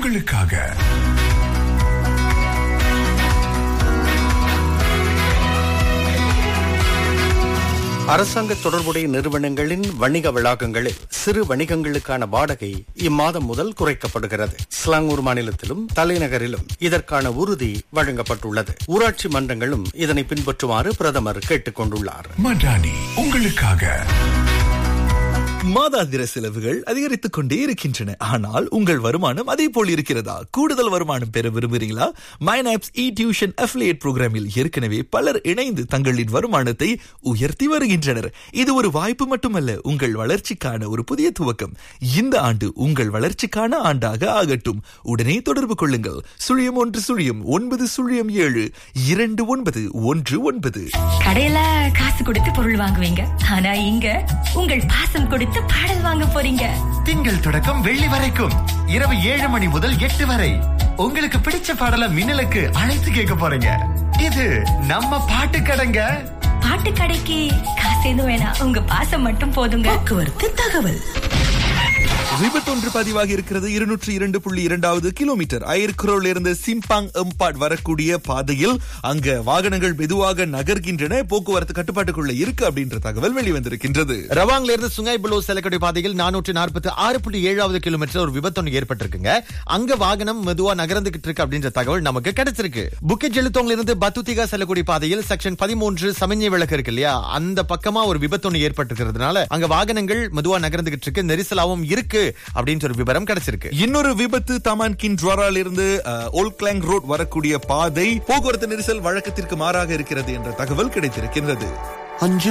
உங்களுக்காக அரசாங்க தொடர்புடைய நிறுவனங்களின் வணிக வளாகங்களில் சிறு வணிகங்களுக்கான வாடகை இம்மாதம் முதல் குறைக்கப்படுகிறது ஸ்லாங்கூர் மாநிலத்திலும் தலைநகரிலும் இதற்கான உறுதி வழங்கப்பட்டுள்ளது ஊராட்சி மன்றங்களும் இதனை பின்பற்றுமாறு பிரதமர் கேட்டுக் கொண்டுள்ளார் மடானி உங்களுக்காக மாதாந்திர செலவுகள் அதிகரித்துக் கொண்டே இருக்கின்றன ஆனால் உங்கள் வருமானம் அதே போல் இருக்கிறதா கூடுதல் வருமானம் பெற விரும்புகிறீங்களா மைனாப்ஸ் இ டியூஷன் அஃபிலியேட் புரோகிராமில் ஏற்கனவே பலர் இணைந்து தங்களின் வருமானத்தை உயர்த்தி வருகின்றனர் இது ஒரு வாய்ப்பு மட்டுமல்ல உங்கள் வளர்ச்சிக்கான ஒரு புதிய துவக்கம் இந்த ஆண்டு உங்கள் வளர்ச்சிக்கான ஆண்டாக ஆகட்டும் உடனே தொடர்பு கொள்ளுங்கள் சுழியம் ஒன்று சுழியம் ஒன்பது சுழியம் ஏழு இரண்டு ஒன்பது ஒன்று ஒன்பது கடையில காசு கொடுத்து பொருள் வாங்குவீங்க ஆனா இங்க உங்கள் பாசம் கொடுத்து பாடல் வாங்க போறீங்க திங்கள் தொடக்கம் வெள்ளி வரைக்கும் இரவு ஏழு மணி முதல் எட்டு வரை உங்களுக்கு பிடிச்ச பாடல மின்னலுக்கு அழைத்து கேட்க போறீங்க இது நம்ம பாட்டு கடைங்க பாட்டு கடைக்கு காசு எதுவும் வேணாம் உங்க பாசம் மட்டும் போதுங்க போக்குவரத்து தகவல் விபத்தொன்று பதிவாகி இருக்கிறது இருநூற்றி இரண்டு புள்ளி இரண்டாவது கிலோமீட்டர் அயர்குரோல இருந்து சிம்பாங் எம்பாட் வரக்கூடிய பாதையில் அங்க வாகனங்கள் மெதுவாக நகர்கின்றன போக்குவரத்து கட்டுப்பாட்டுக்குள்ள இருக்கு அப்படின்ற தகவல் வெளிவந்திருக்கின்றது ரவாங்ல இருந்து சுங்காய் புலோ செல்லக்கூடிய பாதையில் நானூற்று நாற்பத்தி ஆறு புள்ளி ஏழாவது கிலோமீட்டர் ஒரு விபத்து ஏற்பட்டிருக்குங்க அங்க வாகனம் மெதுவா நகர்ந்துகிட்டு இருக்கு அப்படின்ற தகவல் நமக்கு கிடைச்சிருக்கு புக்கெட் ஜெலுத்தோங்ல இருந்து பத்துத்திகா செல்லக்கூடிய பாதையில் செக்ஷன் பதிமூன்று சமஞ்சை விளக்கு இருக்கு இல்லையா அந்த பக்கமா ஒரு விபத்து ஏற்பட்டிருக்கிறதுனால அங்க வாகனங்கள் மெதுவா நகர்ந்துகிட்டு இருக்கு நெரிசலாவும் இருக்கு அப்படின்ற ஒரு விவரம் கிடைச்சிருக்கு இன்னொரு விபத்து தமான் கின்ட்வாரால் இருந்து ஓல் கிளாங் ரோட் வரக்கூடிய பாதை போக்குவரத்து நெரிசல் வழக்கத்திற்கு மாறாக இருக்கிறது என்ற தகவல் கிடைத்திருக்கின்றது அஞ்சு